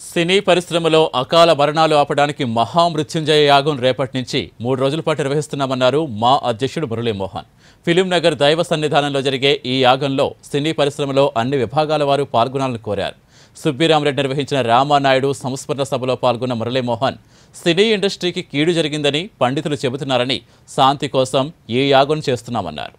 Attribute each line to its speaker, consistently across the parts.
Speaker 1: సినీ పరిశ్రమలో అకాల మరణాలు ఆపడానికి మహామృత్యుంజయ యాగం రేపటి నుంచి మూడు రోజుల పాటు నిర్వహిస్తున్నామన్నారు మా అధ్యక్షుడు మురళీమోహన్ ఫిలిం నగర్ దైవ సన్నిధానంలో జరిగే ఈ యాగంలో సినీ పరిశ్రమలో అన్ని విభాగాల వారు పాల్గొనాలని కోరారు సుబ్బిరామరెడ్డి నిర్వహించిన రామానాయుడు సంస్మరణ సభలో పాల్గొన్న మురళీమోహన్ సినీ ఇండస్ట్రీకి కీడు జరిగిందని పండితులు చెబుతున్నారని శాంతి కోసం ఈ యాగం చేస్తున్నామన్నారు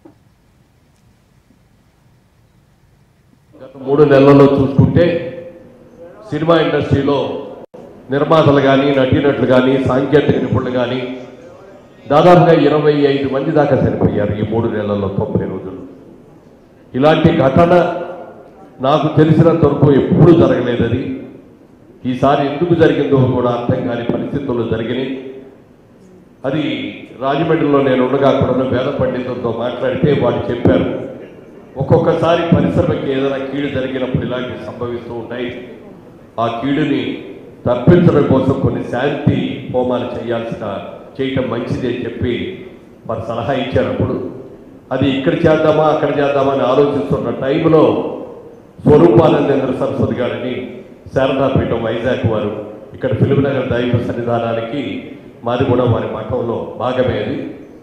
Speaker 2: గత మూడు నెలల్లో చూసుకుంటే సినిమా ఇండస్ట్రీలో నిర్మాతలు కానీ నటీనటులు కానీ సాంకేతిక నిపుణులు కానీ దాదాపుగా ఇరవై ఐదు మంది దాకా చనిపోయారు ఈ మూడు నెలల్లో తొంభై రోజులు ఇలాంటి ఘటన నాకు తెలిసినంత వరకు ఎప్పుడూ జరగలేదు అది ఈసారి ఎందుకు జరిగిందో కూడా అర్థం కాని పరిస్థితుల్లో జరిగినాయి అది రాజమండ్రిలో నేను ఉండగా అక్కడ ఉన్న వేద పండితులతో మాట్లాడితే వాళ్ళు చెప్పారు ఒక్కొక్కసారి పరిశ్రమకి ఏదైనా కీడు జరిగినప్పుడు ఇలాంటివి సంభవిస్తూ ఉంటాయి ఆ కీడుని తప్పించడం కోసం కొన్ని శాంతి హోమాలు చేయాల్సిన చేయటం మంచిది అని చెప్పి వారు సలహా ఇచ్చారు అప్పుడు అది ఇక్కడ చేద్దామా అక్కడ చేద్దామా అని ఆలోచిస్తున్న టైంలో స్వరూపానందేంద్ర సరస్వతి గారిని శారదాపీఠం వైజాగ్ వారు ఇక్కడ ఫిలిం నగర్ దైవ సన్నిధానానికి మాది కూడా వారి మఠంలో భాగమే అది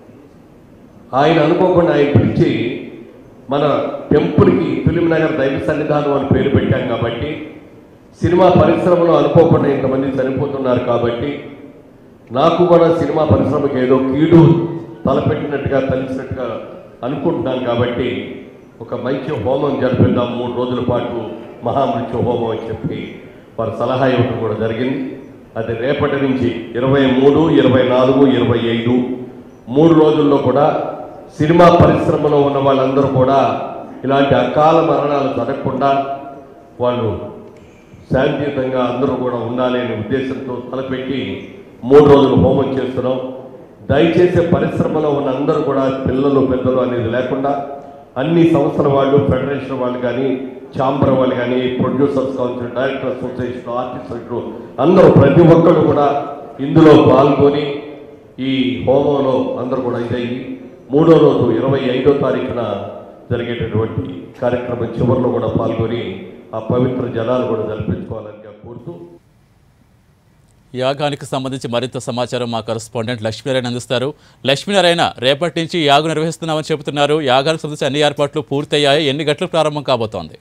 Speaker 2: ఆయన అనుకోకుండా ఆయన పిలిచి మన టెంపుల్కి ఫిలిం నగర్ దైవ సన్నిధానం అని పేరు పెట్టాం కాబట్టి సినిమా పరిశ్రమలో అనుకోకుండా ఇంతమంది చనిపోతున్నారు కాబట్టి నాకు కూడా సినిమా పరిశ్రమకి ఏదో కీడు తలపెట్టినట్టుగా తెలిసినట్టుగా అనుకుంటున్నాను కాబట్టి ఒక మంచి హోమం జరిపిద్దాం మూడు రోజుల పాటు మహామృత్యు హోమం అని చెప్పి వారు సలహా ఇవ్వడం కూడా జరిగింది అది రేపటి నుంచి ఇరవై మూడు ఇరవై నాలుగు ఇరవై ఐదు మూడు రోజుల్లో కూడా సినిమా పరిశ్రమలో ఉన్న వాళ్ళందరూ కూడా ఇలాంటి అకాల మరణాలు జరగకుండా వాళ్ళు శాంతియుతంగా అందరూ కూడా ఉండాలి అనే ఉద్దేశంతో తలపెట్టి మూడు రోజులు హోమం చేస్తున్నాం దయచేసి పరిశ్రమలో ఉన్న అందరూ కూడా పిల్లలు పెద్దలు అనేది లేకుండా అన్ని సంస్థల వాళ్ళు ఫెడరేషన్ వాళ్ళు కానీ ఛాంబర్ వాళ్ళు కానీ producers council director association artist అందరూ ప్రతి ఒక్కళ్ళు కూడా ఇందులో పాల్గొని ఈ హోమంలో అందరూ కూడా ఇదయ్యి మూడో రోజు ఇరవై ఐదో తారీఖున జరిగేటటువంటి కార్యక్రమం చివరిలో కూడా పాల్గొని ఆ పవిత్ర జలాలు కూడా జరిపించుకోవాలని కోరుతూ
Speaker 1: యాగానికి సంబంధించి మరింత సమాచారం మా కరస్పాండెంట్ లక్ష్మీనారాయణ అందిస్తారు లక్ష్మీనారాయణ రేపటి నుంచి యాగం నిర్వహిస్తున్నామని చెబుతున్నారు యాగానికి సంబంధించి అన్ని ఏర్పాట్లు పూర్తయ్యాయి ఎన్ని గంటలకు ప్రారంభం కాబోతోంది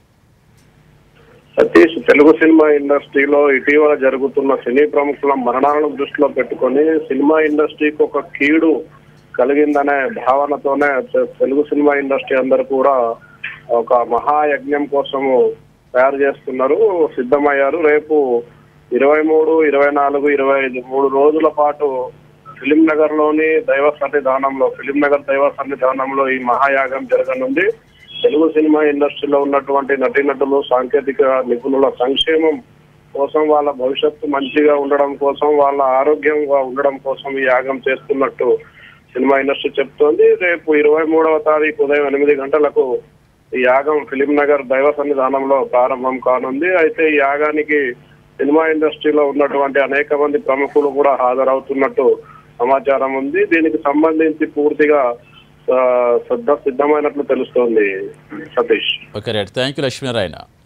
Speaker 3: సతీష్ తెలుగు సినిమా ఇండస్ట్రీలో ఇటీవల జరుగుతున్న సినీ ప్రముఖుల మరణాలను దృష్టిలో పెట్టుకొని సినిమా ఇండస్ట్రీకి ఒక కీడు కలిగిందనే భావనతోనే తె- తెలుగు సినిమా ఇండస్ట్రీ అందరూ కూడా ఒక మహాయజ్ఞం కోసము తయారు చేస్తున్నారు సిద్ధమయ్యారు రేపు ఇరవై మూడు ఇరవై నాలుగు ఇరవై ఐదు మూడు రోజుల పాటు ఫిలిం నగర్ లోని దైవ సన్నిధానంలో ఫిలిం నగర్ దైవ సన్నిధానంలో ఈ మహాయాగం జరగనుంది తెలుగు సినిమా ఇండస్ట్రీలో ఉన్నటువంటి నటీనటులు సాంకేతిక నిపుణుల సంక్షేమం కోసం వాళ్ళ భవిష్యత్తు మంచిగా ఉండడం కోసం వాళ్ళ ఆరోగ్యంగా ఉండడం కోసం ఈ యాగం చేస్తున్నట్టు సినిమా ఇండస్ట్రీ చెప్తోంది రేపు ఇరవై మూడవ తారీఖు ఉదయం ఎనిమిది గంటలకు ఈ యాగం ఫిలిం నగర్ దైవ సన్నిధానంలో ప్రారంభం కానుంది అయితే ఈ యాగానికి సినిమా ఇండస్ట్రీలో ఉన్నటువంటి అనేక మంది ప్రముఖులు కూడా హాజరవుతున్నట్టు సమాచారం ఉంది దీనికి సంబంధించి పూర్తిగా ఆ, సిద్ధ సిద్ధమైనట్లు తెలుస్తోంది Satish
Speaker 1: okay right thank you Lakshminarayana